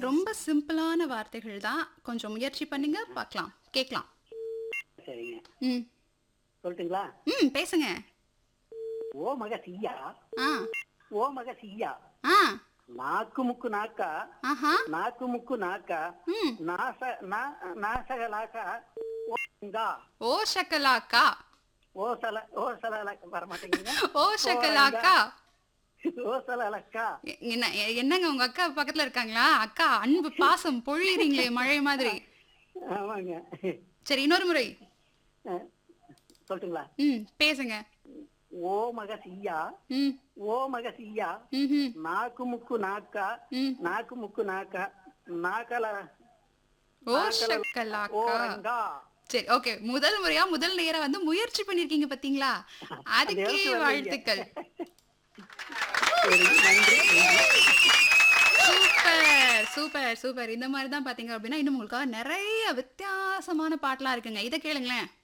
ரொம்ப சிம்பிளான வார்த்தைகள் தான் கொஞ்சம் முயற்சி பண்ணுங்க பார்க்கலாம் கேட்கலாம் சரிங்க ம் சொல்லட்டுங்களா ம் பேசுங்க ஓ மக சியா ஆ ஓ மக சியா ஆ நாக்கு முக்கு நாக்கா ஆஹா நாக்கு முக்கு நாக்கா ம் நாச நா- நாசகலாக்கா ஓங்கா ஓ ஷக்கலாக்கா ஓசல ஓசல வர மாட்டேங்குங்க ஓ ஷக்கலாக்கா ஓசலக்கா எ- என்ன எ- என்னங்க உங்க அக்கா பக்கத்துல இருக்காங்களா அக்கா அன்பு பாசம் பொழியறீங்களே மழை மாதிரி ஆமாங்க சரி இன்னொரு முறை அஹ், சொல்லட்டுங்களா ம் பேசுங்க ஓ மக சியா ம் ஓ மக சியா ம் நாக்கு முக்கு நாக்கா ம் நாக்கு முக்கு நாக்கா நாக்கல ஓ ஷக்கலாக்கா ஓரங்கா சரி ஓகே முதல் முறையா முதல் நேரம் வந்து முயற்சி பண்ணிருக்கீங்க பாத்தீங்களா அதுக்கே எழுத்து வரலைங்க. வாழ்த்துக்கள் சரி நன்றி நன்றி சூப்பர் சூப்பர் சூப்பர் இந்த மாதிரி தான் பாத்தீங்க அப்படின்னா இன்னும் உங்களுக்காக நிறைய வித்தியாசமான பாட்டெல்லாம் இருக்குங்க இதை கேளுங்களேன்